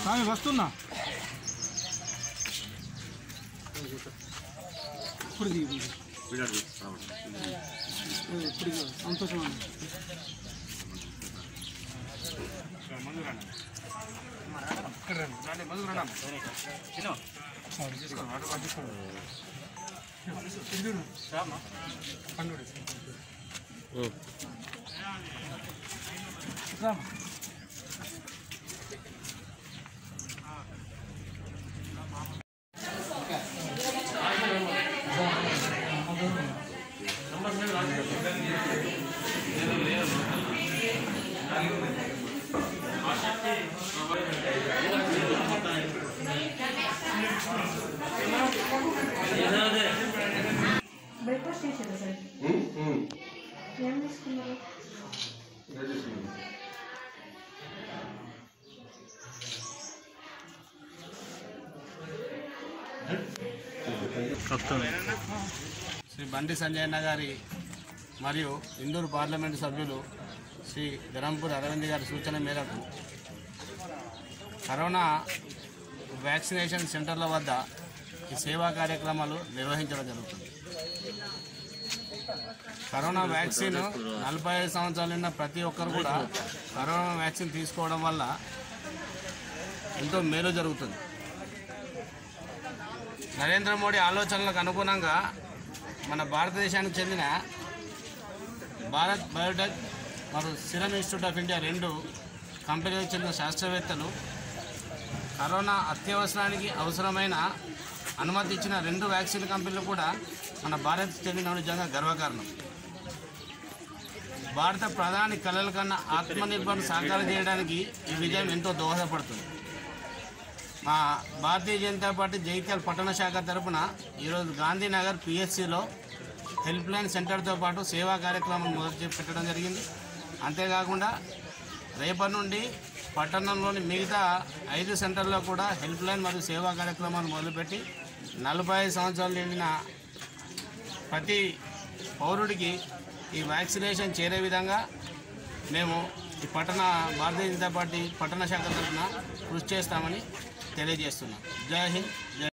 స్వామి వస్తున్నా ఇప్పుడు దిగు, దిగు. ఇప్పుడు దిగు. సంతోషం అండి రామా బ్రేక్ఫాస్ట్ చేసారా సార్ ఏం తీసుకున్నారు శ్రీ బండి సంజయ్ అన్న గారి మరియు ఇందూరు పార్లమెంటు సభ్యులు శ్రీ ధరంపూర్ అరవింద్ గారి సూచన మేరకు కరోనా వ్యాక్సినేషన్ సెంటర్ల వద్ద ఈ సేవా కార్యక్రమాలు నిర్వహించడం జరుగుతుంది కరోనా వ్యాక్సిన్ నలభై ఐదు సంవత్సరాలు ఉన్న ప్రతి ఒక్కరు కూడా కరోనా వ్యాక్సిన్ తీసుకోవడం వల్ల ఎంతో మేలు జరుగుతుంది నరేంద్ర మోడీ ఆలోచనలకు అనుగుణంగా మన భారతదేశానికి చెందిన భారత్ బయోటెక్ మరియు సిరమ్ ఇన్స్టిట్యూట్ ఆఫ్ ఇండియా రెండు కంపెనీలకు చెందిన శాస్త్రవేత్తలు కరోనా అత్యవసరానికి అవసరమైన అనుమతి ఇచ్చిన రెండు వ్యాక్సిన్ కంపెనీలు కూడా మన భారత్ చెందిన నిజంగా గర్వకారణం భారత ప్రధాని కళల కన్నా ఆత్మనిర్భర్ సాకారం చేయడానికి ఈ విజయం ఎంతో దోహదపడుతుంది మా భారతీయ జనతా పార్టీ జైత్యాల పట్టణ శాఖ తరపున ఈరోజు గాంధీనగర్ పిఎస్సిలో హెల్ప్ లైన్ సెంటర్తో పాటు సేవా కార్యక్రమం మొదలు పెట్టడం జరిగింది అంతేకాకుండా రేపటి నుండి పట్టణంలోని మిగతా ఐదు సెంటర్లో కూడా హెల్ప్ లైన్ మరియు సేవా కార్యక్రమాలు మొదలుపెట్టి నలభై ఐదు సంవత్సరాలు నిండిన ప్రతి పౌరుడికి ఈ వ్యాక్సినేషన్ చేరే విధంగా మేము ఈ పట్టణ భారతీయ జనతా పార్టీ పట్టణ శాఖ తరఫున కృషి చేస్తామని తెలియజేస్తున్నాం జై హింద్ జై